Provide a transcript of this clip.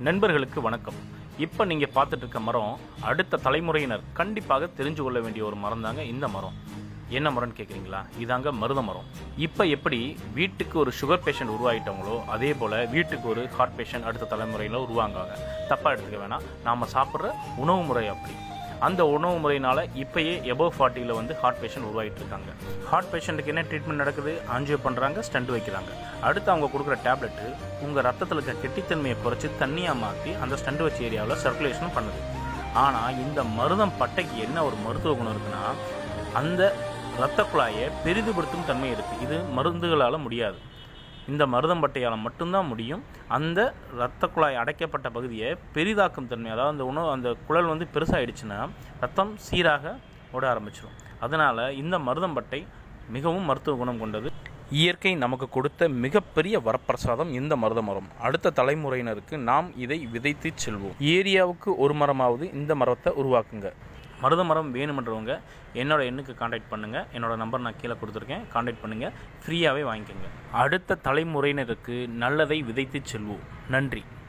நண்பர்களுக்கு வணக்கம் இப்போ நீங்கள் பார்த்துட்டு இருக்க மரம் அடுத்த தலைமுறையினர் கண்டிப்பாக தெரிஞ்சு கொள்ள வேண்டிய ஒரு மரம் தாங்க இந்த மரம் என்ன மரம்னு கேட்குறீங்களா இதாங்க மருத மரம் இப்போ எப்படி வீட்டுக்கு ஒரு சுகர் பேஷண்ட் உருவாயிட்டவங்களோ அதே போல் வீட்டுக்கு ஒரு ஹார்ட் பேஷண்ட் அடுத்த தலைமுறையில் உருவாங்காங்க தப்பாக எடுத்துக்க வேணாம் நாம் சாப்பிட்ற உணவு முறை அப்படி அந்த உணவு முறையினால இப்பயே எபோவ் ஃபார்ட்டியில் வந்து ஹார்ட் பேஷண்ட் உருவாகிட்டு இருக்காங்க ஹார்ட் பேஷண்ட்டுக்கு என்ன ட்ரீட்மெண்ட் நடக்குது ஆஞ்சியோ பண்ணுறாங்க ஸ்டண்ட் வைக்கிறாங்க அடுத்து அவங்க கொடுக்குற டேப்லெட்டு உங்கள் ரத்தத்தில் இருக்க கெட்டித்தன்மையை குறைச்சி தண்ணியாக மாற்றி அந்த ஸ்டண்ட் வச்ச ஏரியாவில் சர்க்குலேஷன் பண்ணுது ஆனால் இந்த மருதம் பட்டைக்கு என்ன ஒரு மருத்துவ குணம் இருக்குன்னா அந்த இரத்த குழாயை பெரிதுபடுத்தும் தன்மை இருக்குது இது மருந்துகளால் முடியாது இந்த மருதம்பட்டையால் மட்டும்தான் முடியும் அந்த இரத்த குழாய் அடைக்கப்பட்ட பகுதியை பெரிதாக்கும் தன்மை அதாவது அந்த உணவு அந்த குழல் வந்து பெருசாகிடுச்சுன்னா ரத்தம் சீராக ஓட ஆரம்பிச்சிடும் அதனால் இந்த மருதம்பட்டை மிகவும் மருத்துவ குணம் கொண்டது இயற்கை நமக்கு கொடுத்த மிகப்பெரிய வரப்பிரசாதம் இந்த மருத மரம் அடுத்த தலைமுறையினருக்கு நாம் இதை விதைத்து செல்வோம் ஏரியாவுக்கு ஒரு மரமாவது இந்த மரத்தை உருவாக்குங்க மருத மரம் வேணுமன்றவங்க என்னோட எண்ணுக்கு காண்டாக்ட் பண்ணுங்கள் என்னோட நம்பர் நான் கீழே கொடுத்துருக்கேன் காண்டாக்ட் பண்ணுங்கள் ஃப்ரீயாகவே வாங்கிக்கோங்க அடுத்த தலைமுறையினருக்கு நல்லதை விதைத்து செல்வோம் நன்றி